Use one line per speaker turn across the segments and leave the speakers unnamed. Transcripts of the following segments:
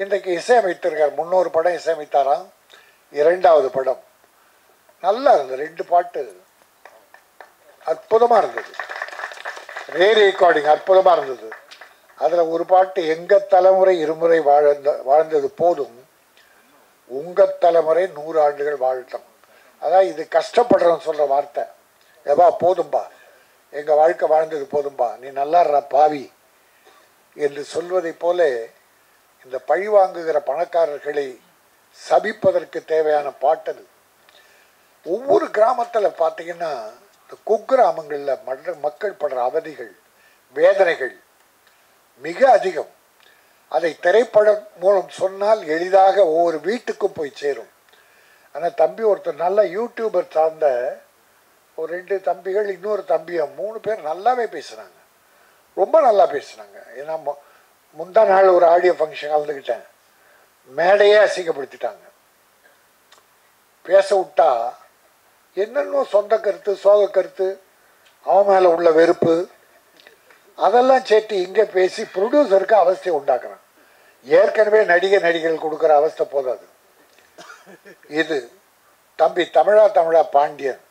இன்றைக்கு இசையமைத்திருக்கார் முன்னொரு படம் இசையமைத்தாராம் இரண்டாவது படம் நல்லா இருந்தது ரெண்டு பாட்டு அற்புதமாக இருந்தது ரே ரெக்கார்டிங் அற்புதமாக இருந்தது அதில் ஒரு பாட்டு எங்கள் தலைமுறை இருமுறை வாழ்ந்த வாழ்ந்தது போதும் உங்கள் தலைமுறை நூறு ஆண்டுகள் வாழட்டும் அதான் இது கஷ்டப்படுறோன்னு சொல்கிற வார்த்தை ஏபா போதும்பா எங்கள் வாழ்க்கை வாழ்ந்தது போதும்பா நீ நல்லா இருடா பாவி என்று சொல்வதைப் போல இந்த பழி வாங்குகிற பணக்காரர்களை சபிப்பதற்கு தேவையான பாட்டது ஒவ்வொரு கிராமத்தில் பார்த்தீங்கன்னா இந்த குக்கிராமங்களில் மற்ற மக்கள் படுற அவதிகள் வேதனைகள் மிக அதிகம் அதை திரைப்படம் மூலம் சொன்னால் எளிதாக ஒவ்வொரு வீட்டுக்கும் போய் சேரும் ஆனால் தம்பி ஒருத்தர் நல்ல யூடியூபர் சார்ந்த ஒரு ரெண்டு தம்பிகள் இன்னொரு தம்பியை மூணு பேர் நல்லாவே பேசுனாங்க ரொம்ப நல்லா பேசுனாங்க ஏன்னா மு- முந்தா நாள் ஒரு ஆடியோ ஃபங்க்ஷன் கலந்துக்கிட்டேன் மேடையே அசிங்கப்படுத்திட்டாங்க பேச விட்டா என்னென்னோ சொந்த கருத்து சோக கருத்து அவன் மேலே உள்ள வெறுப்பு அதெல்லாம் சேர்த்து இங்கே பேசி ப்ரொடியூசருக்கு அவஸ்தையை உண்டாக்குறான் ஏற்கனவே நடிகை நடிகர்கள் கொடுக்குற அவஸ்தை போதாது இது தம்பி தமிழா தமிழா பாண்டியன்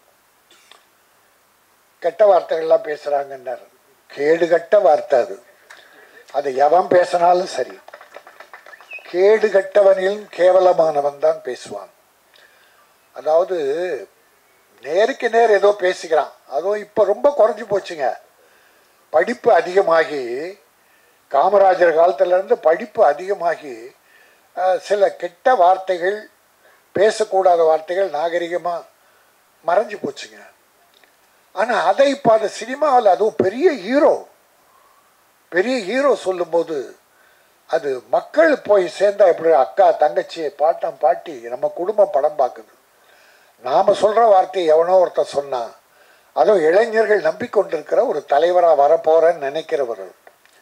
கெட்ட வார்த்தைகள்லாம் பேசுகிறாங்கன்னாரு கேடுகட்ட வார்த்தை அது அது எவன் பேசினாலும் சரி கேடுகட்டவனிலும் கேவலமானவன் தான் பேசுவான் அதாவது நேருக்கு நேர் ஏதோ பேசிக்கிறான் அதுவும் இப்போ ரொம்ப குறைஞ்சி போச்சுங்க படிப்பு அதிகமாகி காமராஜர் காலத்திலேருந்து படிப்பு அதிகமாகி அஹ், சில கெட்ட வார்த்தைகள் பேசக்கூடாத வார்த்தைகள் நாகரிகமாக மறைஞ்சு போச்சுங்க ஆனால் அதை இப்போ அந்த சினிமாவில் அதுவும் பெரிய ஹீரோ பெரிய ஹீரோ சொல்லும்போது அது மக்கள் போய் சேர்ந்தா எப்படி அக்கா தங்கச்சி பாட்டம் பாட்டி நம்ம குடும்பம் படம் பார்க்குது நாம் சொல்கிற வார்த்தையை எவனோ ஒருத்தன் சொன்னான் அதுவும் இளைஞர்கள் நம்பிக்கொண்டிருக்கிற ஒரு தலைவராக வரப்போகிறேன்னு நினைக்கிறவர்கள்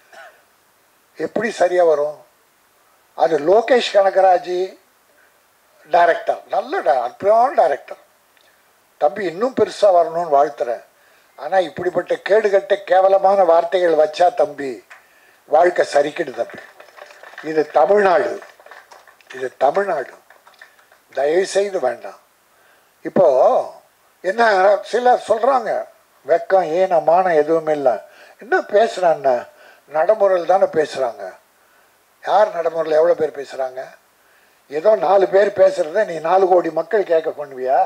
எப்படி சரியாக வரும் அது லோகேஷ் கனகராஜ் டைரக்டர் நல்ல di- அற்புதமான டைரக்டர் தம்பி இன்னும் பெருசாக வரணும்னு வாழ்த்துறேன் ஆனால் இப்படிப்பட்ட கேடுகட்ட கேவலமான வார்த்தைகள் வச்சா தம்பி வாழ்க்கை சரிக்கிடு தம்பி இது தமிழ்நாடு இது தமிழ்நாடு தயவு செய்து வேண்டாம் இப்போ என்ன சிலர் சொல்கிறாங்க வெக்கம் ஏன மானம் எதுவுமே இல்லை என்ன பேசுகிறான்னு நடைமுறையில் தானே பேசுகிறாங்க யார் நடைமுறையில் எவ்வளோ பேர் பேசுகிறாங்க ஏதோ நாலு பேர் பேசுகிறத நீ நாலு கோடி மக்கள் கேட்க பண்ணுவியா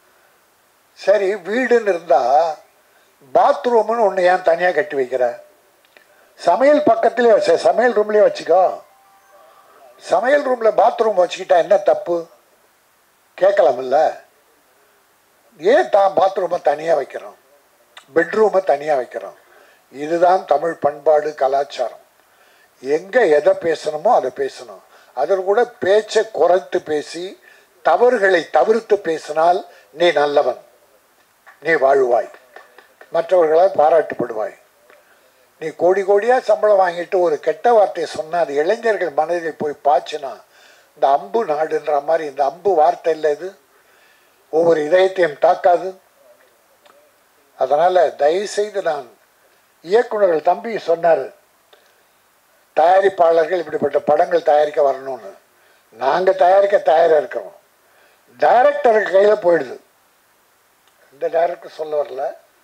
சரி வீடுன்னு இருந்தால் பாத்ரூம்னு ஒன்று ஏன் தனியாக கட்டி வைக்கிற சமையல் பக்கத்துலேயே வச்சு சமையல் ரூம்லேயே வச்சுக்கோ சமையல் ரூமில் பாத்ரூம் வச்சுக்கிட்டா என்ன தப்பு கேட்கலாமில்ல ஏன் தான் பாத்ரூமை தனியாக வைக்கிறோம் பெட்ரூமை தனியாக வைக்கிறோம் இதுதான் தமிழ் பண்பாடு கலாச்சாரம் எங்கே எதை பேசணுமோ அதை பேசணும் அதில் கூட பேச்சை குறைத்து பேசி தவறுகளை தவிர்த்து பேசினால் நீ நல்லவன் நீ வாழ்வாய் மற்றவர்களால் பாராட்டப்படுவாய் நீ கோடி கோடியாக சம்பளம் வாங்கிட்டு ஒரு கெட்ட வார்த்தையை சொன்னால் அது இளைஞர்கள் மனதில் போய் பாய்ச்சினா இந்த அம்பு நாடுன்ற மாதிரி இந்த அம்பு வார்த்தை இல்லை இது ஒவ்வொரு இதயத்தையும் தாக்காது அதனால் தயவுசெய்து நான் இயக்குனர்கள் தம்பி சொன்னார் தயாரிப்பாளர்கள் இப்படிப்பட்ட படங்கள் தயாரிக்க வரணும்னு நாங்கள் தயாரிக்க தயாராக இருக்கிறோம் டைரக்டருக்கு கையில் போயிடுது இந்த டைரக்டர் சொல்ல வரல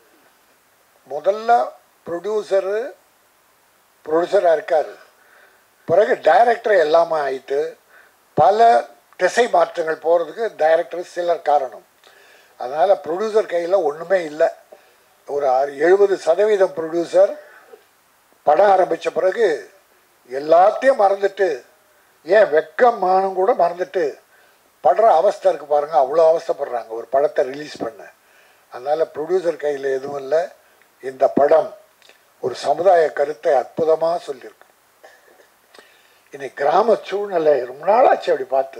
முதல்ல ப்ரொடியூசரு ப்ரொடியூசராக இருக்கார் பிறகு டைரக்டர் எல்லாமே ஆயிட்டு பல திசை மாற்றங்கள் போகிறதுக்கு டைரக்டர் சிலர் காரணம் அதனால் ப்ரொடியூசர் கையில் ஒன்றுமே இல்லை ஒரு அறு- எழுபது சதவீதம் ப்ரொடியூசர் படம் ஆரம்பித்த பிறகு எல்லாத்தையும் மறந்துட்டு ஏன் வெக்கம் மானம் கூட மறந்துட்டு படுற அவஸ்தை இருக்கு பாருங்க அவ்வளோ அவஸ்தைப்படுறாங்க ஒரு படத்தை ரிலீஸ் பண்ண அதனால் ப்ரொடியூசர் கையில் எதுவும் இல்லை இந்த படம் ஒரு சமுதாய கருத்தை அற்புதமாக சொல்லியிருக்கு இன்னைக்கு கிராம சூழ்நிலை ரொம்ப நாளாச்சு அப்படி பார்த்து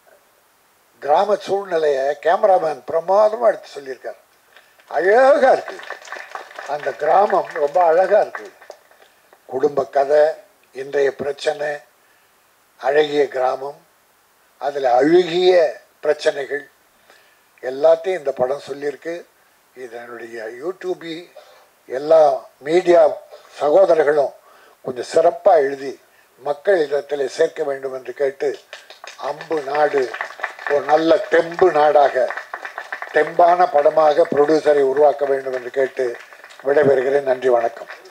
கிராம சூழ்நிலையை கேமராமேன் பிரமாதமாக எடுத்து சொல்லியிருக்கார் அழகாக இருக்கு அந்த கிராமம் ரொம்ப அழகாக இருக்கு குடும்ப கதை இன்றைய பிரச்சனை அழகிய கிராமம் அதில் அழுகிய பிரச்சனைகள் எல்லாத்தையும் இந்த படம் சொல்லியிருக்கு இதனுடைய யூடியூபி எல்லா மீடியா சகோதரர்களும் கொஞ்சம் சிறப்பாக எழுதி மக்கள் இடத்திலே சேர்க்க வேண்டும் என்று கேட்டு அம்பு நாடு ஒரு நல்ல தெம்பு நாடாக தெம்பான படமாக ப்ரொடியூசரை உருவாக்க வேண்டும் என்று கேட்டு விடைபெறுகிறேன் நன்றி வணக்கம்